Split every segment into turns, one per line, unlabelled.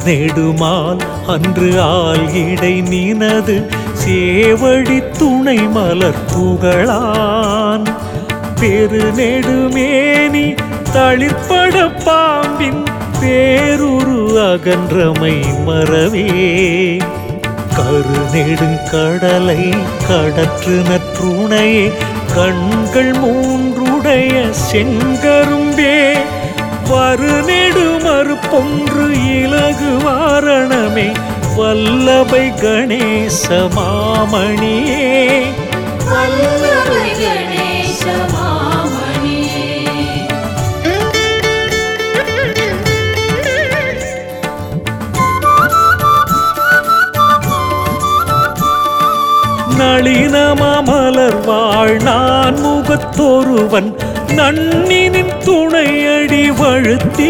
நெடுமால் அன்று ஆள் இடை நினது சேவடி துணை மலர் புகழான் பெருநெடுமேனி தளிர்பட பாம்பின் பேருரு அகன்றமை மறவே கருநெடுங்கடலை கடற்று நற்றுணையே கண்கள் மூன்றுடைய செங்கரும்பே வருநெடு மறுப்பொன்று இலகு வாரணமே வல்லபை கணேச மாமணியே
வல்லமை கணேச மாமணியே
நளினமலர் வாழ் நான் முகத்தொருவன் நன்னினின் துணையடி வழுத்தி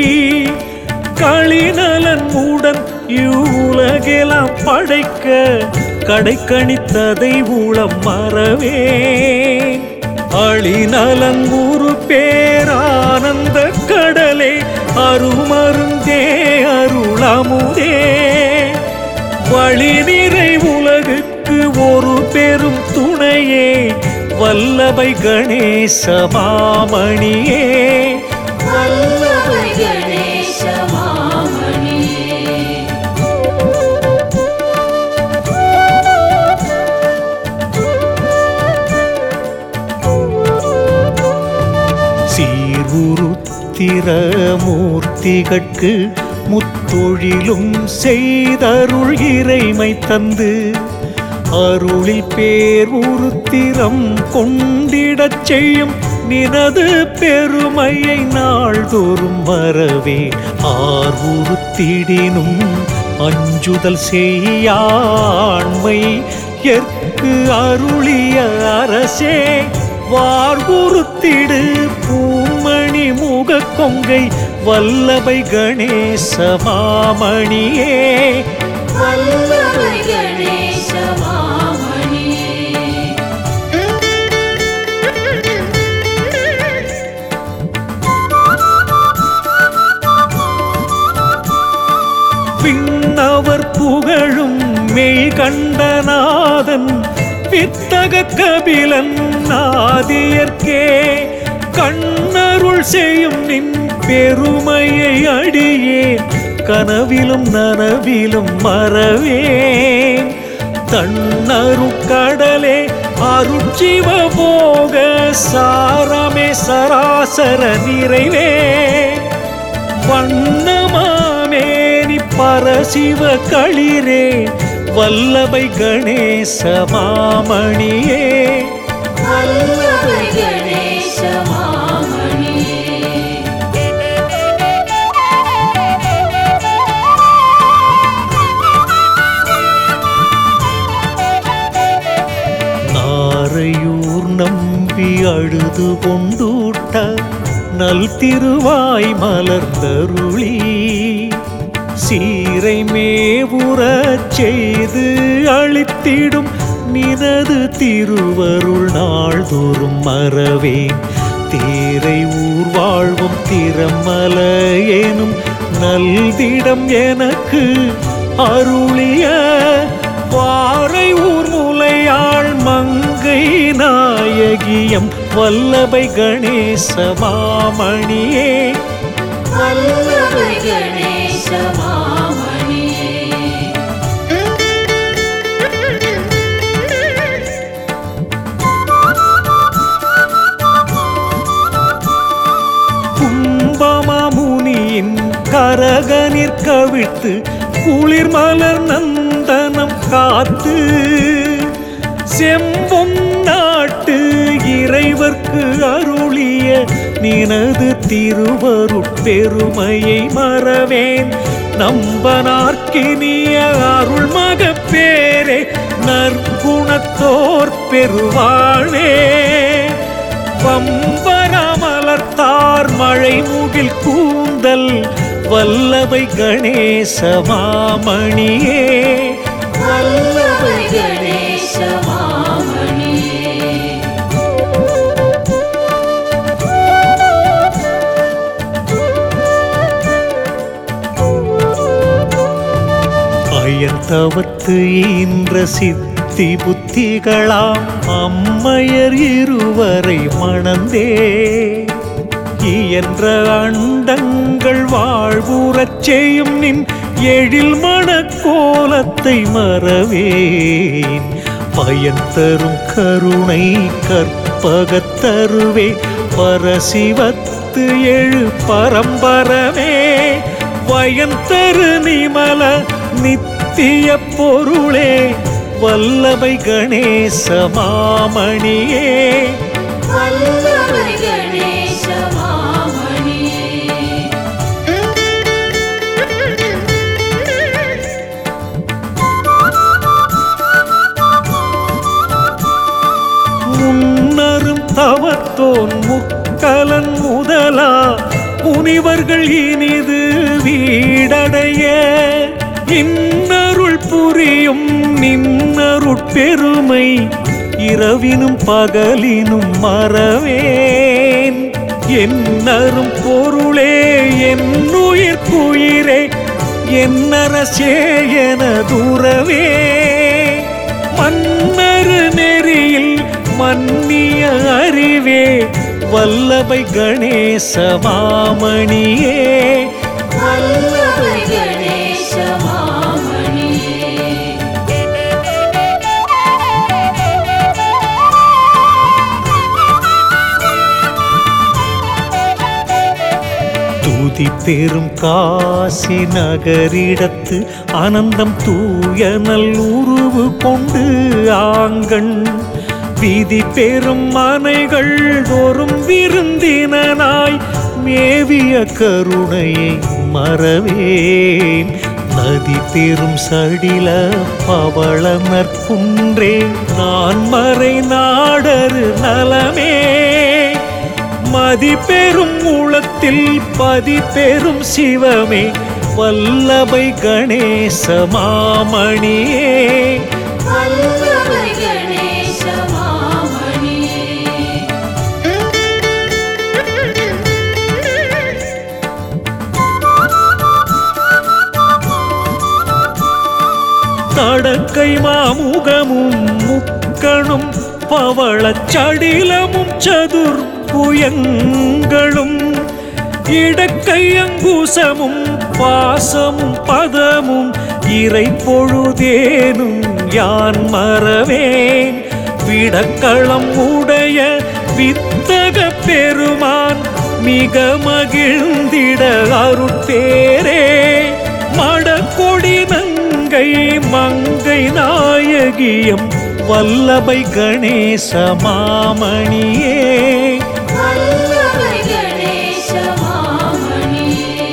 களிநலன் உடன் இவ்வுலகெல்லாம் படைக்க கடைக்கணித்ததை உளம் மறவே அழிநலன் ஒரு பேரானந்த கடலே அருமருந்தே அருளமுதே வழி நிறை உலகுக்கு ஒரு பெரும் துணையே வல்லபை கணேச மாமணியே
வல்லமை கணேச மாமணியே
சீர்வுருத்திர மூர்த்திகட்கு முத்தொழிலும் செய்தருள் இறைமை தந்து அருளில் பேர் உருத்திரம் கொண்டிடச் செய்யும் நினது பெருமையை நாள்தோறும் வரவே ஆர் உருத்திடினும் அஞ்சுதல் செய்யாண்மை எற்கு அருளிய அரசே வார்வுறுத்திடு பூமணி முக கொங்கை வல்லபை கணேச மாமணியே
வல்லமை கணேச மாமணியே
விண்ணவர் புகழும் மெய் கண்டநாதன் வித்தக கபிலன் நாதியர்க்கே கண்ணருள் செய்யும் நின் பெருமையை அடியே கனவிலும் நனவிலும் மறவேன் தன்னரு கடலே அருட்சிவ போக சாரமே சராசர நிறைவே வண்ணமாமேனி பரசிவ களிரே வல்லபை கணேச மாமணியே
வல்லமை கணேச மாமணியே
நாரையூர் நம்பி அழுது கொண்டூட்ட நல் திருவாய் மலர்ந்தருளி சீரை மேவுறச் செய்து அளித்திடும் நினது திருவருள் நாள்தோறும் மறவேன் தேரை ஊர் வாழ்வும் திறமல எனும் நல்திடம் எனக்கு அருளிய வாரை ஊர் முலையாள் மங்கை நாயகியம் வல்லபை கணேச மாமணியே
வல்லமை கணேச மாமணியே
கும்பமாமுனியின் கரகனிற் கவிழ்த்து குளிர் மலர் நந்தனம் காத்து செம்பொன் நாட்டு இறைவர்க்கு அருளிய நினது திருவருட்பெருமையை மறவேன் நம்பனார்க்கினிய அருள் மகப்பேரே நற்குணத்தோர் பெருவாழ்வே பம்பரமலர்த்தார் மழை முகில் கூந்தல் வல்லவை கணேச மாமணியே
வல்லமை கணேச மாமணியே
தவத்து ஈன்ற சித்தி புத்திகளாம் அம்மையர் இருவரை மணந்தே இயன்ற அண்டங்கள் வாழ்வுறச் செய்யும் நின் எழில் மணக்கோலத்தை மறவேன் பயன் தரும் கருணை கற்பகத்தருவே பரசிவத்து எழு பரம்பரமே வயன் தரு நிமல நித்திய பொருளே வல்லவை கணேச மாமணியே
வல்லமை கணேச மாமணியே
முன்னரும் தவத்தோன் முக்கலன் முதலா முனிவர்கள் இனிது வீடடைய இன்னருள் புரியும் நின்னருட்பெருமை இரவினும் பகலினும் மறவேன் என்னரும் பொருளே என்னுயிர் குயிரே என்னரசே எனதுறவே மன்னரு நெறியில் மன்னிய அறிவே வல்லபை கணேச மாமணியே
வல்லமை கணேச மாமணியே
தூதி பெரும் காசி நகரிடத்து ஆனந்தம் தூய நல்லுருவு கொண்டு ஆங்கண் வீதி பெரும் மனைகள் தோறும் விருந்தினனாய் மேவிய கருணையை மறவேன் நதி பெரும் சடில பவள நற்குன்றே நான் மறை நாடரு நலமே மதி பெரும் மூலத்தில் பதி பெரும் சிவமே வல்லபை கணேச மாமணியே
வல்லமை கணேச மாமணியே
தடக்கை மாமுகமும் முக்கணும் பவளச் சடிலமும் சதுர் புயங்களும் இடக்கை அங்குசமும் பாசமும் பதமும் இறை பொழுதேனும் யான் மறவேன் விடக்களம் உடைய வித்தக பெருமான் மிக மகிழ்ந்திட அருட்பேரே மடக்கொடி நங்கை மங்கை நாயகியம் வல்லபை கணேச மாமணியே
வல்லமை கணேச மாமணியே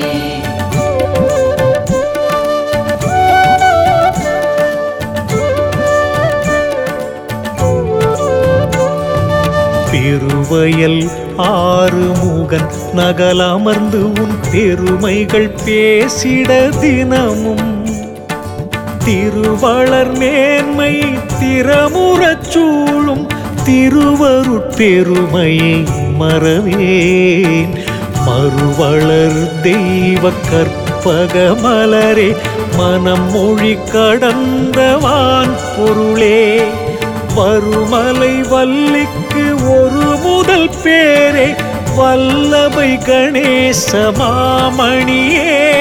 பெருவயல் ஆறுமுகன் நகலமர்ந்து உன் பெருமைகள் பேசிட தினமும் திருவளர் மேன்மை திறமுறச் சூழும் திருவருட்பெருமையை மறவேன் மறுவளர் தெய்வ கற்பக மலரே மனம் மொழி கடந்தவான் பொருளே வருமலை வல்லிக்கு ஒரு முதல் பேரே வல்லபை கணேச மாமணியே